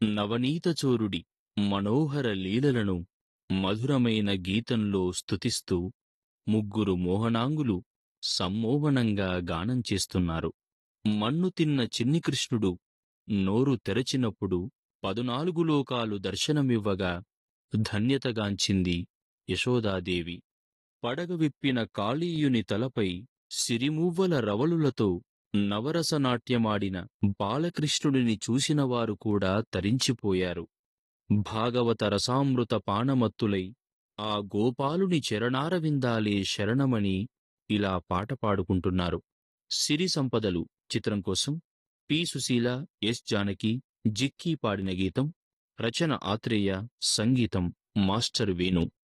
నవనీతచోరుడి మనోహర లీలలను మధురమైన గీతంలో స్తుతిస్తూ ముగ్గురు మోహనాంగులు సమ్మోహనంగా గానం చేస్తున్నారు మన్ను తిన్న చిన్ని కృష్ణుడు నోరు తెరచినప్పుడు పదునాలుగు లోకాలు దర్శనమివ్వగా ధన్యతగాంచింది యశోదాదేవి పడగ విప్పిన కాళీయుని తలపై సిరిమువ్వల రవలులతో నవరసనాట్యమాడిన బాలకృష్ణుడిని చూసినవారు కూడా తరించిపోయారు భాగవత రసామృత పానమత్తులై ఆ గోపాలుని చరణారవిందాలే శరణమని ఇలా పాట పాడుకుంటున్నారు సిరి సంపదలు చిత్రం కోసం పి సుశీల ఎస్ జానకి జిక్కీ పాడిన గీతం రచన ఆత్రేయ సంగీతం మాస్టర్ వేణు